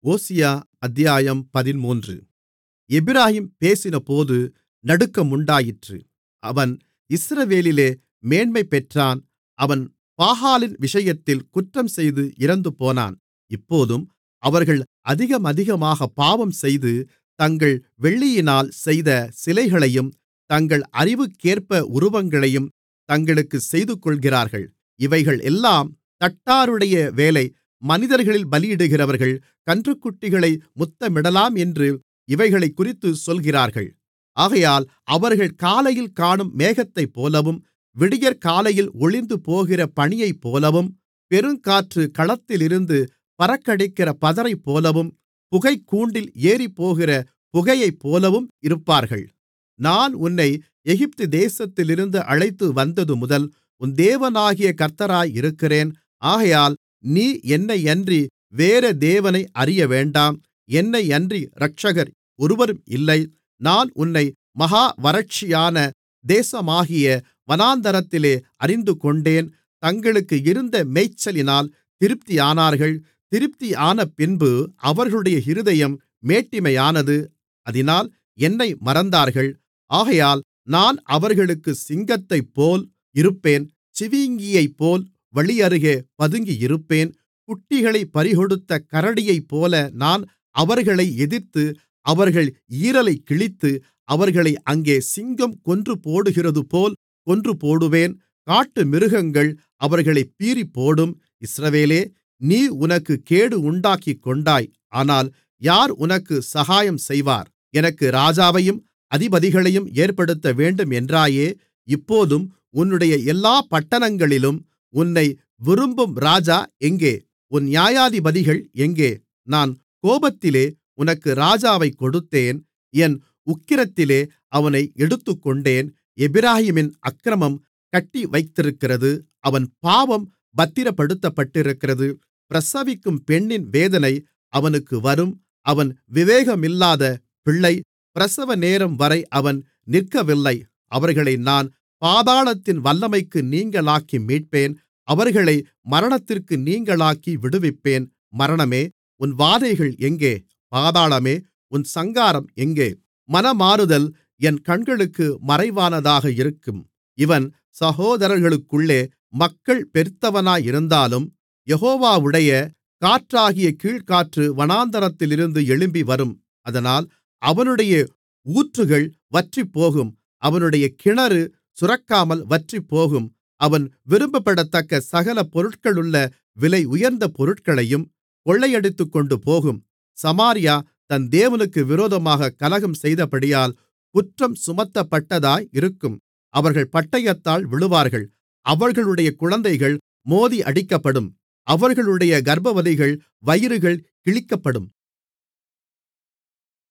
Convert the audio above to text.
ஓசியா அத்தியாயம் பதிமூன்று எப்பிராயீம் பேசினபோது நடுக்கமுண்டாயிற்று அவன் இஸ்ரவேலிலே மேன்மை பெற்றான் அவன் பாகாலின் விஷயத்தில் குற்றம்செய்து இறந்துபோனான் இப்போதும் அவர்கள் அதிகமதிகமாகப் பாவம்செய்து தங்கள் வெள்ளியினால் செய்த சிலைகளையும் தங்கள் அறிவுக்கேற்ப உருவங்களையும் தங்களுக்குச் செய்துகொள்கிறார்கள் இவைகள் எல்லாம் தட்டாருடைய வேலை மனிதர்களில் பலியிடுகிறவர்கள் கன்றுக்குட்டிகளை முத்தமிடலாம் என்று இவைகளைக்குறித்துச் சொல்கிறார்கள் ஆகையால் அவர்கள் காலையில் காணும் மேகத்தைப்போலவும் விடியற்காலையில் ஒழிந்துபோகிற பனியைப்போலவும் பெருங்காற்று களத்திலிருந்து பறக்கடிக்கிற பதரைப்போலவும் புகைக்கூண்டில் ஏறிப்போகிற புகையைப்போலவும் இருப்பார்கள் நான் உன்னை எகிப்து தேசத்திலிருந்து அழைத்துவந்ததுமுதல் உன் தேவனாகிய கர்த்தராயிருக்கிறேன் ஆகையால் நீ என்னையன்றி வேறே தேவனை அறியவேண்டாம் என்னையன்றி இரட்சகர் ஒருவரும் இல்லை நான் உன்னை மகா வறட்சியான தேசமாகிய வனாந்திரத்திலே அறிந்துகொண்டேன் தங்களுக்கு இருந்த மேய்ச்சலினால் திருப்தியானார்கள் திருப்தியானபின்பு அவர்களுடைய இருதயம் மேட்டிமையானது அதினால் என்னை மறந்தார்கள் ஆகையால் நான் அவர்களுக்குச் சிங்கத்தைப்போல் இருப்பேன் சிவிங்கியைப்போல் வழியருகே பதுங்கியிருப்பேன் குட்டிகளைப் பறிகொடுத்த கரடியைப்போல நான் அவர்களை எதிர்த்து அவர்கள் ஈரலைக் கிழித்து அவர்களை அங்கே சிங்கம் கொன்றுபோடுகிறதுபோல் கொன்றுபோடுவேன் காட்டுமிருகங்கள் அவர்களைப் பீறிப்போடும் இஸ்ரவேலே நீ உனக்குக் கேடு உண்டாக்கிக்கொண்டாய் ஆனால் யார் உனக்குச் சகாயம் செய்வார் எனக்கு ராஜாவையும் அதிபதிகளையும் ஏற்படுத்தவேண்டும் என்றாயே இப்போதும் உன்னுடைய எல்லாப் பட்டணங்களிலும் உன்னை விரும்பும் ராஜா எங்கே உன் நியாயாதிபதிகள் எங்கே நான் கோபத்திலே உனக்கு ராஜாவைக் கொடுத்தேன் என் உக்கிரத்திலே அவனை எடுத்துக்கொண்டேன் எப்பிராயீமின் அக்கிரமம் கட்டிவைத்திருக்கிறது அவன் பாவம் பத்திரப்படுத்தப்பட்டிருக்கிறது பிரசவிக்கும் பெண்ணின் வேதனை அவனுக்கு வரும் அவன் விவேகமில்லாத பிள்ளை பிரசவநேரம்வரை அவன் நிற்கவில்லை அவர்களை நான் பாதாளத்தின் வல்லமைக்கு நீங்கலாக்கி மீட்பேன் அவர்களை மரணத்திற்கு நீங்கலாக்கி விடுவிப்பேன் மரணமே உன் வாதைகள் எங்கே பாதாளமே உன் சங்காரம் எங்கே மனமாறுதல் என் கண்களுக்கு மறைவானதாக இருக்கும் இவன் சகோதரர்களுக்குள்ளே மக்கள் பெருத்தவனாயிருந்தாலும் யெகோவாவுடைய காற்றாகிய கீழ்க்காற்று வனாந்திரத்திலிருந்து எழும்பிவரும் அதனால் அவனுடைய ஊற்றுகள் வற்றிப்போகும் அவனுடைய கிணறு சுரக்காமல் வற்றிப்போகும் அவன் விரும்பப்படத்தக்க சகல பொருட்களுள்ள விலையுயர்ந்த பொருட்களையும் கொள்ளையடித்துக்கொண்டுபோகும் சமாரியா தன் தேவனுக்கு விரோதமாகக் கலகம் செய்தபடியால் குற்றம் சுமத்தப்பட்டதாயிருக்கும் அவர்கள் பட்டயத்தால் விழுவார்கள் அவர்களுடைய குழந்தைகள் மோதி அடிக்கப்படும் அவர்களுடைய கர்ப்பவதிகள் வயிறுகள் கிழிக்கப்படும்